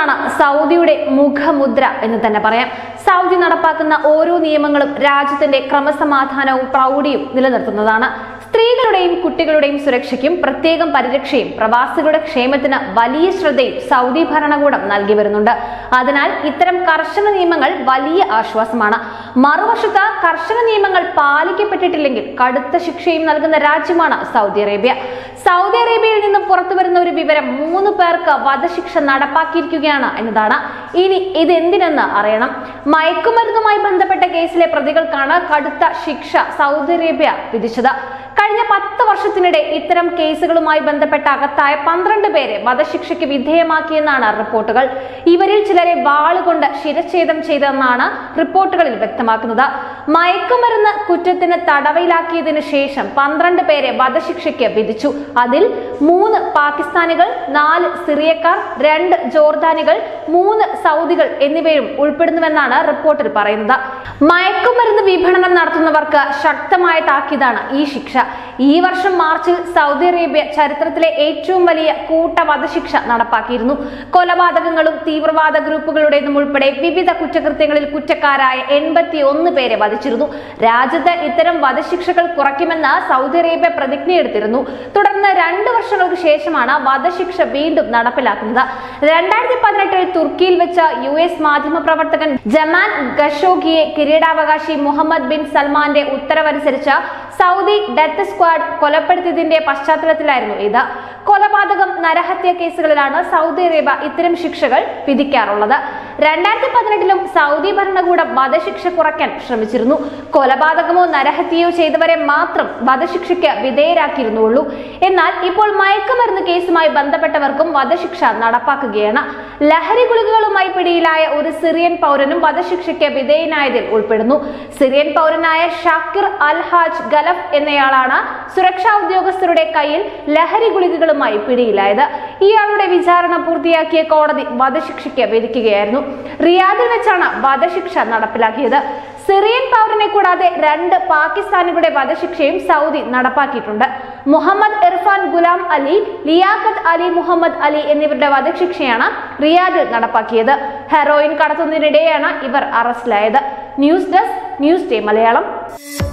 എന്നതാണ് സൗദിയുടെ മുഖമുദ്ര എന്ന് തന്നെ പറയാം സൗദി നടപ്പാക്കുന്ന ഓരോ നിയമങ്ങളും രാജ്യത്തിന്റെ ക്രമസമാധാനവും പ്രൗഢിയും നിലനിർത്തുന്നതാണ് സ്ത്രീകളുടെയും കുട്ടികളുടെയും സുരക്ഷയ്ക്കും പ്രത്യേകം പരിരക്ഷയും പ്രവാസികളുടെ ക്ഷേമത്തിന് വലിയ ശ്രദ്ധയും സൗദി ഭരണകൂടം നൽകി വരുന്നുണ്ട് അതിനാൽ ഇത്തരം കർശന നിയമങ്ങൾ വലിയ ആശ്വാസമാണ് മറുവശത്ത് കർശന നിയമങ്ങൾ പാലിക്കപ്പെട്ടിട്ടില്ലെങ്കിൽ കടുത്ത ശിക്ഷയും നൽകുന്ന രാജ്യമാണ് സൗദി അറേബ്യ സൗദി അറേബ്യയിൽ നിന്ന് പുറത്തു വരുന്ന ഒരു വിവരം മൂന്ന് പേർക്ക് വധശിക്ഷ നടപ്പാക്കിയിരിക്കുകയാണ് എന്നതാണ് ഇനി ഇതെന്തിനെന്ന് അറിയണം മയക്കുമരുന്നുമായി ബന്ധപ്പെട്ട കേസിലെ പ്രതികൾക്കാണ് കടുത്ത ശിക്ഷ സൗദി അറേബ്യ വിധിച്ചത് കഴിഞ്ഞ പത്ത് വർഷത്തിനിടെ ഇത്തരം കേസുകളുമായി ബന്ധപ്പെട്ട അകത്തായ പന്ത്രണ്ട് പേരെ വധശിക്ഷയ്ക്ക് വിധേയമാക്കിയെന്നാണ് റിപ്പോർട്ടുകൾ ഇവരിൽ ചിലരെ വാളുകൊണ്ട് ശിരച്ഛേദം ചെയ്തെന്നാണ് റിപ്പോർട്ടുകളിൽ വ്യക്തമാക്കുന്നത് മയക്കുമരുന്ന് കുറ്റത്തിന് തടവയിലാക്കിയതിനു ശേഷം പന്ത്രണ്ട് പേരെ വധശിക്ഷയ്ക്ക് വിധിച്ചു അതിൽ മൂന്ന് പാകിസ്ഥാനികൾ നാല് സിറിയക്കാർ രണ്ട് ജോർദാനികൾ മൂന്ന് സൗദികൾ എന്നിവയും ഉൾപ്പെടുന്നുവെന്നാണ് റിപ്പോർട്ടിൽ പറയുന്നത് മയക്കുമരുന്ന് വിപണനം നടത്തുന്നവർക്ക് ശക്തമായ താക്കീതാണ് ഈ ശിക്ഷ ഈ വർഷം മാർച്ചിൽ സൗദി അറേബ്യ ചരിത്രത്തിലെ ഏറ്റവും വലിയ കൂട്ട വധശിക്ഷ നടപ്പാക്കിയിരുന്നു കൊലപാതകങ്ങളും തീവ്രവാദ ഗ്രൂപ്പുകളുടേതും ഉൾപ്പെടെ വിവിധ കുറ്റകൃത്യങ്ങളിൽ കുറ്റക്കാരായ എൺപത്തി ഒന്ന് പേരെ വധിച്ചിരുന്നു രാജ്യത്ത് ഇത്തരം വധശിക്ഷകൾ കുറയ്ക്കുമെന്ന് സൗദി അറേബ്യ പ്രതിജ്ഞയെടുത്തിരുന്നു തുടർന്ന് രണ്ട് വർഷങ്ങൾക്ക് ശേഷമാണ് വധശിക്ഷ വീണ്ടും നടപ്പിലാക്കുന്നത് രണ്ടായിരത്തി പതിനെട്ടിൽ തുർക്കിയിൽ വെച്ച യു എസ് മാധ്യമപ്രവർത്തകൻ ജമാൻ ഖഷോഗിയെ കിരീടാവകാശി മുഹമ്മദ് ബിൻ സൽമാന്റെ ഉത്തരവനുസരിച്ച് സൗദി ഡെത്ത് സ്ക്വാഡ് കൊലപ്പെടുത്തിയതിന്റെ പശ്ചാത്തലത്തിലായിരുന്നു ഇത് കൊലപാതകം നരഹത്യ കേസുകളിലാണ് സൗദി അറേബ്യ ഇത്തരം ശിക്ഷകൾ വിധിക്കാറുള്ളത് രണ്ടായിരത്തി പതിനെട്ടിലും സൗദി ഭരണകൂടം വധശിക്ഷ കുറയ്ക്കാൻ ശ്രമിച്ചിരുന്നു കൊലപാതകമോ നരഹത്യയോ ചെയ്തവരെ മാത്രം വധശിക്ഷയ്ക്ക് വിധേയരാക്കിയിരുന്നുള്ളൂ എന്നാൽ ഇപ്പോൾ മയക്കുമരുന്ന് കേസുമായി ബന്ധപ്പെട്ടവർക്കും വധശിക്ഷ നടപ്പാക്കുകയാണ് ലഹരി ഗുളികകളുമായി പിടിയിലായ ഒരു സിറിയൻ പൗരനും വധശിക്ഷയ്ക്ക് വിധേയനായതിൽ ഉൾപ്പെടുന്നു സിറിയൻ പൗരനായ ഷാക്കിർ അൽ ഹാജ് ഗലഫ് എന്നയാളാണ് സുരക്ഷാ ഉദ്യോഗസ്ഥരുടെ കയ്യിൽ ലഹരി ഗുളികകളുമായി പിടിയിലായത് ഇയാളുടെ വിചാരണ പൂർത്തിയാക്കിയ കോടതി വധശിക്ഷയ്ക്ക് വിധിക്കുകയായിരുന്നു റിയാദിൽ വെച്ചാണ് വധശിക്ഷ നടപ്പിലാക്കിയത് സിറിയൻ പൗരനെ കൂടാതെ രണ്ട് പാകിസ്ഥാനികളുടെ വധശിക്ഷയും സൗദി നടപ്പാക്കിയിട്ടുണ്ട് മുഹമ്മദ് ഇർഫാൻ ഗുലാം അലി ലിയാഖത്ത് അലി മുഹമ്മദ് അലി എന്നിവരുടെ വധശിക്ഷയാണ് റിയാദിൽ നടപ്പാക്കിയത് ഹെറോയിൻ കടത്തുന്നതിനിടെയാണ് ഇവർ അറസ്റ്റിലായത് news desk news day Malayalam